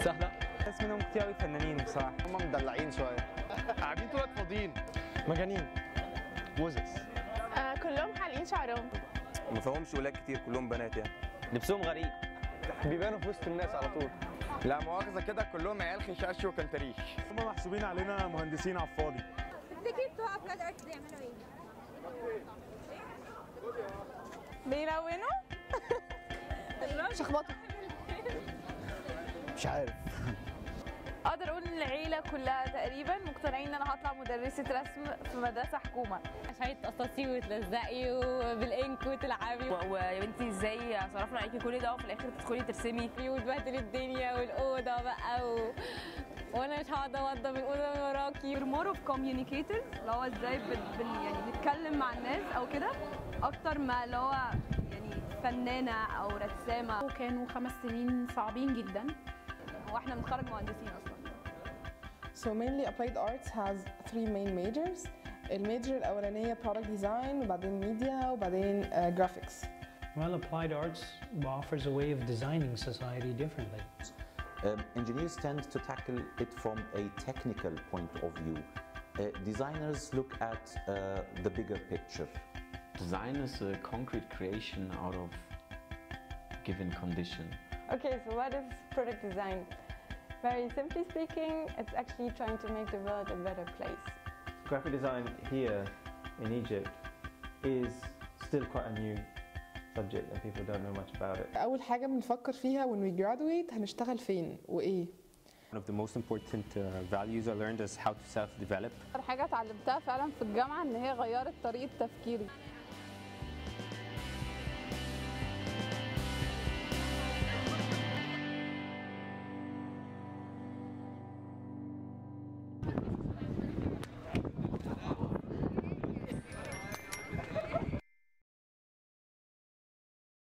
سهله ناس منهم كتير قوي فنانين بصراحه هم مدلعين شويه قاعدين طول الوقت فاضيين مجانين وزز آه كلهم حالقين شعرهم ما فيهمش ولاد كتير كلهم بنات يعني لبسهم غريب بيبانوا في وسط الناس على طول لا مؤاخذه كده كلهم عيال خشاش وكنتريش هم محسوبين علينا مهندسين على الفاضي تفتكري بتوع افكار ارت بيعملوا ايه؟ بيلونوا شخبطوا مش عارف اقدر اقول ان العيله كلها تقريبا مقتنعين ان انا هطلع مدرسه رسم في مدرسه حكومه عشان تقصصي وتلزقي وبالانك وتلعبي ويا بنتي ازاي صرفنا عليكي كل ده وفي الاخر تدخلي ترسمي وتبهدلي الدنيا والاوضه بقى و... وانا مش هقعد اوضب الاوضه من وراكي We're more of communicators اللي هو ازاي بن بن يعني نتكلم مع الناس او كده اكتر ما اللي هو يعني فنانه او رسامه وكانوا خمس سنين صعبين جدا واحنا بنتخرج مهندسين اصلا So mainly Applied Arts has three main majors. الميجر الأولانية Product Design وبعدين Media وبعدين uh, Graphics. Well, applied arts offers a way of designing society differently. Um, engineers tend to tackle it from a technical point of view. Uh, designers look at uh, the bigger picture. Design is a concrete creation out of given condition. Okay, so what is product design? Very simply speaking, it's actually trying to make the world a better place. Graphic design here in Egypt is still quite a new subject and people don't know much about it. أول حاجة بنفكر فيها when we graduate هنشتغل فين وإيه. One of the most important uh, values I learned is how to self-develop. أكتر حاجة اتعلمتها فعلا في الجامعة إن هي غيرت طريقة تفكيري.